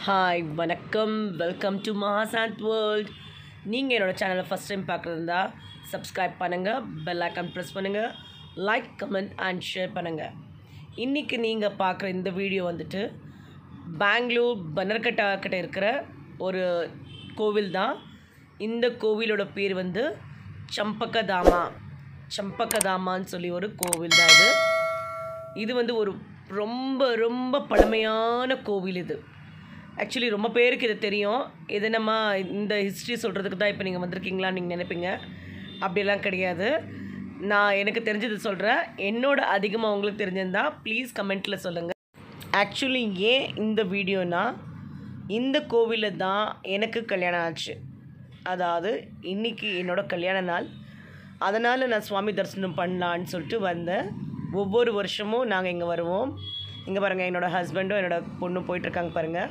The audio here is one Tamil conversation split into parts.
ஹாய் வணக்கம் வெல்கம் டு மகாசாந்த் வேர்ல்ட் நீங்கள் என்னோடய சேனலை ஃபஸ்ட் டைம் பார்க்குறதா சப்ஸ்கிரைப் பண்ணுங்கள் பெல் ஐக்கான் ப்ரெஸ் பண்ணுங்கள் லைக் கமெண்ட் அண்ட் ஷேர் பண்ணுங்கள் இன்றைக்கி நீங்கள் பார்க்குற இந்த வீடியோ வந்துட்டு பெங்களூர் பனர்கட்டா கிட்ட இருக்கிற ஒரு கோவில் தான் இந்த கோவிலோட பேர் வந்து சம்பக்கதாமா சம்பக்கதாமான்னு சொல்லி ஒரு கோவில் தான் இது இது வந்து ஒரு ரொம்ப ரொம்ப பழமையான கோவில் இது ஆக்சுவலி ரொம்ப பேருக்கு இது தெரியும் இது நம்ம இந்த ஹிஸ்ட்ரி சொல்கிறதுக்கு தான் இப்போ நீங்கள் வந்திருக்கீங்களான்னு நீங்கள் நினைப்பீங்க அப்படியெல்லாம் கிடையாது நான் எனக்கு தெரிஞ்சது சொல்கிறேன் என்னோட அதிகமாக உங்களுக்கு தெரிஞ்சிருந்தா ப்ளீஸ் கமெண்ட்டில் சொல்லுங்கள் ஆக்சுவலி ஏன் இந்த வீடியோனா இந்த கோவிலில் தான் எனக்கு கல்யாணம் ஆச்சு அதாவது இன்றைக்கி என்னோட கல்யாண நாள் அதனால் நான் சுவாமி தரிசனம் பண்ணலான்னு சொல்லிட்டு வந்தேன் ஒவ்வொரு வருஷமும் நாங்கள் இங்கே வருவோம் இங்கே பாருங்கள் என்னோடய ஹஸ்பண்டும் என்னோடய பொண்ணும் போயிட்டுருக்காங்க பாருங்கள்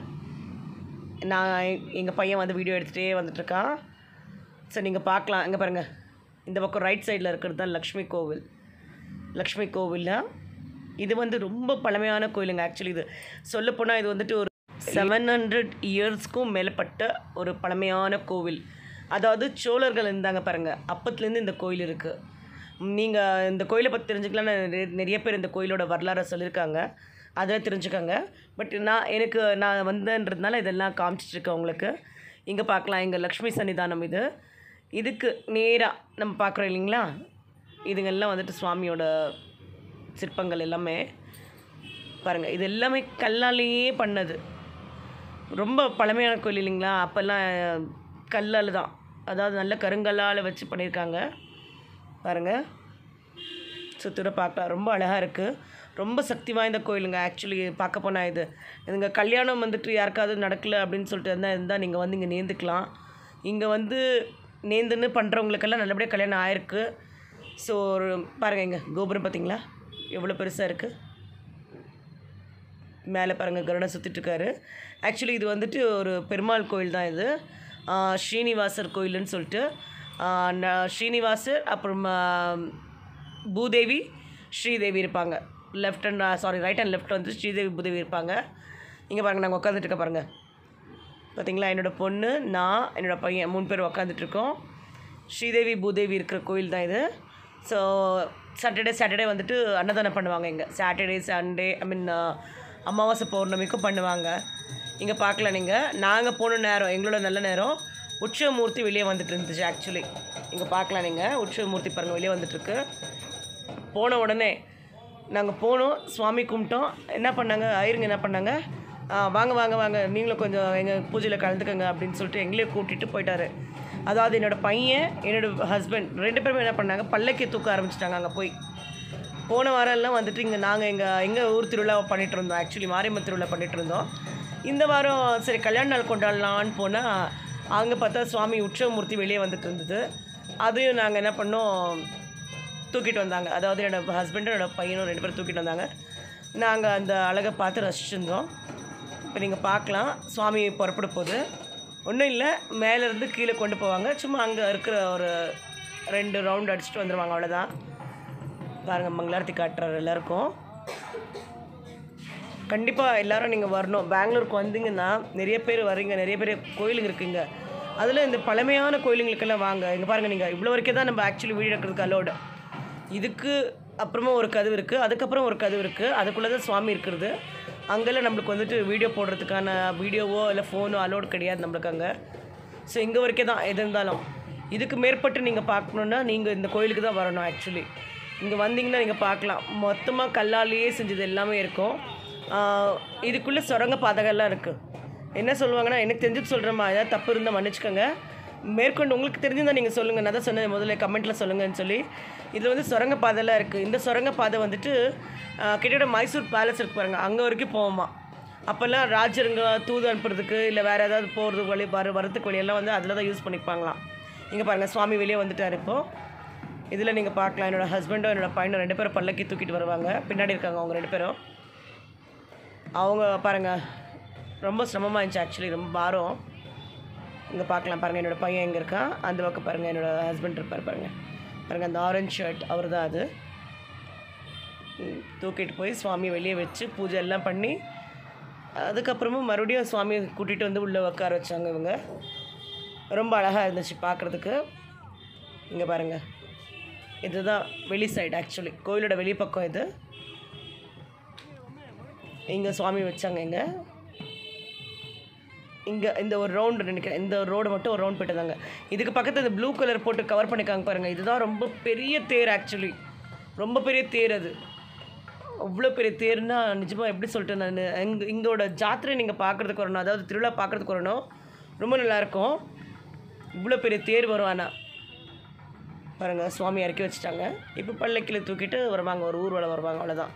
நான் எங்கள் பையன் வந்து வீடியோ எடுத்துகிட்டே வந்துட்டுருக்கான் ஸோ நீங்கள் பார்க்கலாம் இங்கே பாருங்கள் இந்த பக்கம் ரைட் சைடில் இருக்கிறது தான் லக்ஷ்மி கோவில் லக்ஷ்மி கோவிலில் இது வந்து ரொம்ப பழமையான கோயிலுங்க ஆக்சுவலி இது சொல்லப்போனால் இது வந்துட்டு ஒரு செவன் ஹண்ட்ரட் இயர்ஸ்க்கும் மேற்பட்ட ஒரு பழமையான கோவில் அதாவது சோழர்கள் இருந்தாங்க பாருங்கள் அப்பத்துலேருந்து இந்த கோயில் இருக்குது நீங்கள் இந்த கோயிலை பற்றி தெரிஞ்சுக்கலாம் நிறைய நிறைய பேர் இந்த கோயிலோட வரலாறை சொல்லியிருக்காங்க அதை தெரிஞ்சுக்கோங்க பட் நான் எனக்கு நான் வந்தேன்றதுனால இதெல்லாம் காமிச்சிட்ருக்கேன் உங்களுக்கு இங்கே பார்க்கலாம் இங்கே லக்ஷ்மி சன்னிதானம் இது இதுக்கு நேராக நம்ம பார்க்குறோம் இல்லைங்களா இதுங்கெல்லாம் வந்துட்டு சுவாமியோட சிற்பங்கள் எல்லாமே பாருங்கள் இது எல்லாமே கல்லாலேயே பண்ணது ரொம்ப பழமையான கோயில் இல்லைங்களா அப்போல்லாம் கல்லால் தான் அதாவது நல்ல கருங்கல்லால் வச்சு பண்ணியிருக்காங்க பாருங்கள் சுற்றுற பார்க்கலாம் ரொம்ப அழகாக இருக்குது ரொம்ப சக்தி வாய்ந்த கோயிலுங்க ஆக்சுவலி பார்க்க போனால் இது இதுங்க கல்யாணம் வந்துட்டு யாருக்காவது நடக்கலை அப்படின்னு சொல்லிட்டு இருந்தால் இருந்தால் நீங்கள் வந்து இங்கே நேர்ந்துக்கலாம் இங்கே வந்து நேர்ந்துன்னு பண்ணுறவங்களுக்கெல்லாம் நல்லபடியாக கல்யாணம் ஆயிருக்கு ஸோ ஒரு பாருங்கள் இங்கே கோபுரம் பார்த்தீங்களா எவ்வளோ பெருசாக இருக்குது மேலே பாருங்கள் கருடை சுற்றிட்டுருக்காரு ஆக்சுவலி இது வந்துட்டு ஒரு பெருமாள் கோயில் தான் இது ஆஹ் ஸ்ரீனிவாசர் கோயிலுன்னு சொல்லிட்டு ஆஹ் ந- ஸ்ரீனிவாசர் அப்புறம் ஆஹ், பூதேவி ஸ்ரீதேவி இருப்பாங்க left and sorry right and left வந்து ஸ்ரீதேவி பூதேவி இருப்பாங்க இங்கே பாருங்கள் நாங்கள் உட்காந்துட்டு இருக்க பாருங்கள் பார்த்தீங்களா என்னோடய பொண்ணு நான் என்னோடய பையன் மூணு பேர் உக்காந்துட்ருக்கோம் ஸ்ரீதேவி பூதேவி இருக்கிற கோயில் தான் இது ஸோ சாட்டர்டே சாட்டர்டே வந்துட்டு அன்னதானம் பண்ணுவாங்க இங்கே சாட்டர்டே சண்டே ஐ மீன் அமாவாசை பௌர்ணமிக்கும் பண்ணுவாங்க இங்கே பார்க்கல நீங்கள் நாங்கள் போன நேரம் எங்களோட நல்ல நேரம் உற்சவமூர்த்தி வெளியே வந்துட்டு இருந்துச்சு ஆக்சுவலி இங்கே பார்க்கலாம் நீங்கள் உற்சவமூர்த்தி பாருங்கள் வெளியே வந்துட்டுருக்கு போன உடனே நாங்கள் போனோம் சுவாமி கும்பிட்டோம் என்ன பண்ணாங்க ஐயருங்க என்ன பண்ணாங்க "ஆ, வாங்க வாங்க வாங்க நீங்களும் கொஞ்சம் எங்கள் பூஜையில் கலந்துக்கங்க அப்படின்னு சொல்லிட்டு எங்களையும் கூட்டிகிட்டு போயிட்டாரு அதாவது என்னோடய பையன் என்னோடய ஹஸ்பண்ட் ரெண்டு பேருமே என்ன பண்ணாங்க பல்லக்கி தூக்க ஆரம்பிச்சிட்டாங்க அங்கே போய் போன வாரம் எல்லாம் வந்துட்டு இங்கே நாங்கள் எங்கள் எங்கள் ஊர் திருவிழா பண்ணிகிட்டு இருந்தோம் ஆக்சுவலி மாரியம்மன் திருவிழா பண்ணிகிட்டு இருந்தோம் இந்த வாரம் சரி கல்யாண நாள் கொண்டாடலான்னு போனால் அங்கே பார்த்தா சுவாமி உற்சவமூர்த்தி வெளியே வந்துட்டு இருந்தது அதையும் நாங்கள் என்ன பண்ணோம் தூக்கிட்டு வந்தாங்க அதாவது என்னோட ஹஸ்பண்டும் என்னோட பையனும் ரெண்டு பேரும் தூக்கிட்டு வந்தாங்க நாங்கள் அந்த அழகை பார்த்து ரசிச்சிருந்தோம் இப்போ நீங்கள் பார்க்கலாம் சுவாமி புறப்பட போகுது ஒன்றும் இல்லை மேலேருந்து கீழே கொண்டு போவாங்க சும்மா அங்கே இருக்கிற ஒரு ரெண்டு ரவுண்ட் அடிச்சுட்டு வந்துடுவாங்க அவ்வளோதான் பாருங்கள் மங்களாரத்தி காட்டுறாரு எல்லாருக்கும் கண்டிப்பாக எல்லாரும் நீங்கள் வரணும் பெங்களூருக்கு வந்தீங்கன்னா நிறைய பேர் வரீங்க நிறைய பேர் கோயிலுங்க இருக்குங்க அதில் இந்த பழமையான கோயிலுங்களுக்கெல்லாம் வாங்க இங்கே பாருங்கள் நீங்கள் இவ்வளோ வரைக்கும் தான் நம்ம ஆக்சுவலி வீடு எடுக்கிறதுக்கு அலோடு இதுக்கு அப்புறமா ஒரு கதவு இருக்குது அதுக்கப்புறம் ஒரு கதவு இருக்குது அதுக்குள்ளே தான் சுவாமி இருக்கிறது அங்கெல்லாம் நம்மளுக்கு வந்துட்டு வீடியோ போடுறதுக்கான வீடியோவோ இல்லை ஃபோனோ அலோடு கிடையாது நம்மளுக்கு அங்கே ஸோ இங்கே வரைக்கும் தான் எது இருந்தாலும் இதுக்கு மேற்பட்டு நீங்கள் பார்க்கணுன்னா நீங்கள் இந்த கோயிலுக்கு தான் வரணும் ஆக்சுவலி இங்கே வந்தீங்கன்னா நீங்கள் பார்க்கலாம் மொத்தமாக கல்லாலேயே செஞ்சது எல்லாமே இருக்கும் ஆஹ் இதுக்குள்ளே சுரங்க பாதைகள்லாம் இருக்குது என்ன சொல்லுவாங்கன்னா எனக்கு தெரிஞ்சு சொல்கிறேம்மா ஏதாவது தப்பு இருந்தால் மன்னிச்சுக்கோங்க மேற்கொண்டு உங்களுக்கு தெரிஞ்சிருந்தால் நீங்கள் சொல்லுங்கள் நான் தான் சொன்னேன் முதல்ல கமெண்ட்டில் சொல்லுங்கன்னு சொல்லி இதில் வந்து சுரங்க பாதைலாம் இருக்குது இந்த சுரங்க பாதை வந்துட்டு ஆஹ் கிட்டத்தட்ட மைசூர் பேலஸ் இருக்கு பாருங்கள் அங்கே வரைக்கும் போவோமா அப்போல்லாம் ராஜருங்க தூது அனுப்புறதுக்கு இல்லை வேறு ஏதாவது போகிறது வழி வர வரத்துக்கு வழியெல்லாம் வந்து அதில் தான் யூஸ் பண்ணிப்பாங்களாம் இங்கே பாருங்கள் சுவாமி வெளியே வந்துட்டார் இப்போது இதில் நீங்கள் பார்க்கலாம் என்னோடய ஹஸ்பண்டும் என்னோட பையனும் ரெண்டு பேரும் பல்லக்கி தூக்கிட்டு வருவாங்க பின்னாடி இருக்காங்க அவங்க ரெண்டு பேரும் அவங்க பாருங்கள் ரொம்ப சிரமமாக இருந்துச்சு ஆக்சுவலி ரொம்ப பாரம் இங்கே பார்க்கலாம் பாருங்கள் என்னோடய பையன் எங்கே இருக்கான் அந்த பக்கம் பாருங்கள் என்னோடய ஹஸ்பண்ட் இருப்பார் பாருங்கள் பாருங்கள் அந்த ஆரஞ்சு ஷர்ட் அவர் தான் அது ம், தூக்கிட்டு போய் சுவாமி வெளியே வச்சு பூஜை எல்லாம் பண்ணி அதுக்கப்புறமும் மறுபடியும் சுவாமியை கூட்டிகிட்டு வந்து உள்ளே உட்கார வச்சாங்க இவங்க ரொம்ப அழகாக இருந்துச்சு பார்க்குறதுக்கு இங்கே பாருங்கள் இதுதான் வெளி சைடு ஆக்சுவலி கோயிலோட வெளிப்பக்கம் இது இங்கே சுவாமி வச்சாங்க இங்கே இங்கே இந்த ஒரு ரவுண்டு நினைக்கிறேன் இந்த ரோடு மட்டும் ஒரு ரவுண்ட் போயிட்டுதாங்க இதுக்கு பக்கத்தில் இந்த ப்ளூ கலர் போட்டு கவர் பண்ணிக்காங்க பாருங்கள் இதுதான் ரொம்ப பெரிய தேர் ஆக்சுவலி ரொம்ப பெரிய தேர் அது அவ்வளோ பெரிய தேர்னா நிஜமாக எப்படி சொல்லிட்டு நான் எங்க இங்கோட ஜாத்திரை நீங்கள் பார்க்குறதுக்கு வரணும் அதாவது திருவிழா பார்க்குறதுக்கு வரணும் ரொம்ப நல்லாயிருக்கும் இவ்வளோ பெரிய தேர் வரும் ஆனால் பாருங்கள் சுவாமி இறக்கி வச்சுட்டாங்க இப்போ பல்லக்கில் தூக்கிட்டு வருவாங்க ஒரு ஊர்வலம் வருவாங்க அவ்வளோதான்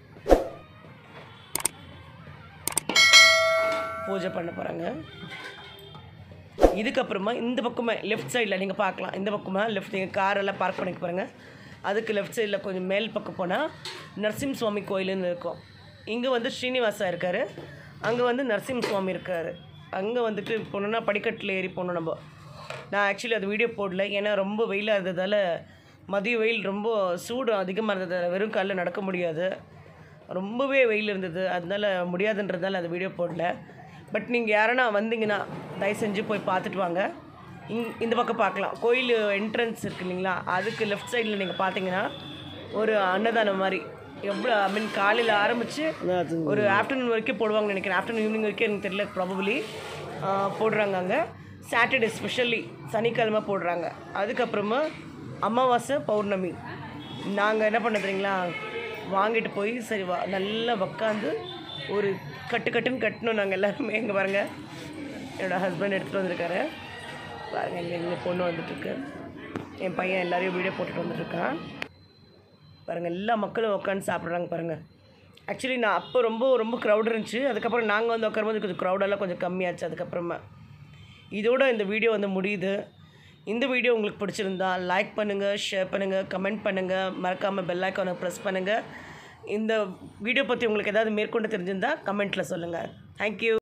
பூஜை பண்ண போகிறாங்க இதுக்கப்புறமா இந்த பக்கமே லெஃப்ட் சைடில் நீங்கள் பார்க்கலாம் இந்த பக்கமாக லெஃப்ட் நீங்கள் காரெல்லாம் பார்க் பண்ணிக்க பாருங்க அதுக்கு லெஃப்ட் சைடில் கொஞ்சம் மேல் பக்கம் போனால் நரசிம்ம சுவாமி கோயிலுன்னு இருக்கும் இங்கே வந்து ஸ்ரீனிவாசா இருக்கார் அங்கே வந்து நரசிம்ம சுவாமி இருக்கார் அங்கே வந்துட்டு போனோன்னா படிக்கட்டில் ஏறி போகணும் நம்ம நான் ஆக்சுவலி அது வீடியோ போடல ஏன்னா ரொம்ப வெயிலாக இருந்ததால் மதிய வெயில் ரொம்ப சூடு அதிகமாக இருந்ததால் வெறும் காலில் நடக்க முடியாது ரொம்பவே வெயில் இருந்தது அதனால முடியாதுன்றதால அந்த வீடியோ போடல பட் நீங்கள் யாரனா வந்தீங்கன்னா தயவு செஞ்சு போய் பார்த்துட்டு வாங்க இங் இந்த பக்கம் பார்க்கலாம் கோயில் என்ட்ரன்ஸ் இருக்கு இல்லைங்களா அதுக்கு லெஃப்ட் சைடில் நீங்கள் பார்த்தீங்கன்னா ஒரு அன்னதானம் மாதிரி எவ்வளோ ஐ மீன் காலையில் ஆரம்பித்து ஒரு ஆஃப்டர்நூன் வரைக்கும் போடுவாங்கன்னு நினைக்கிறேன் ஆஃப்டர்நூன் ஈவினிங் வரைக்கும் எனக்கு தெரியல ப்ராபபிளி போடுறாங்க அங்கே சாட்டர்டே ஸ்பெஷலி சனிக்கிழமை போடுறாங்க அதுக்கப்புறமா அமாவாசை பௌர்ணமி நாங்கள் என்ன பண்ண தெரியுங்களா வாங்கிட்டு போய் சரி வா நல்லா உக்காந்து ஒரு கட்டு கட்டுன்னு கட்டணும் நாங்கள் எல்லாருமே இங்கே பாருங்கள் என்னோடய ஹஸ்பண்ட் எடுத்துகிட்டு வந்திருக்காரு பாருங்கள் இங்கே எங்கள் பொண்ணு வந்துட்டுருக்கு என் பையன் எல்லாரையும் வீடியோ போட்டுட்டு வந்துட்டுருக்கான் பாருங்கள் எல்லா மக்களும் உட்காந்து சாப்பிட்றாங்க பாருங்கள் ஆக்சுவலி நான் அப்போ ரொம்ப ரொம்ப க்ரௌட் இருந்துச்சு அதுக்கப்புறம் நாங்கள் வந்து உட்காரும்போது கொஞ்சம் க்ரௌடெல்லாம் கொஞ்சம் கம்மியாச்சு அதுக்கப்புறமா இதோட இந்த வீடியோ வந்து முடியுது இந்த வீடியோ உங்களுக்கு பிடிச்சிருந்தா லைக் பண்ணுங்கள் ஷேர் பண்ணுங்கள் கமெண்ட் பண்ணுங்கள் மறக்காமல் பெல் ஐக்கானை ப்ரெஸ் பண்ணுங்கள் இந்த வீடியோ பற்றி உங்களுக்கு ஏதாவது மேற்கொண்டு தெரிஞ்சிருந்தால் கமெண்ட்டில் சொல்லுங்கள் தேங்க்யூ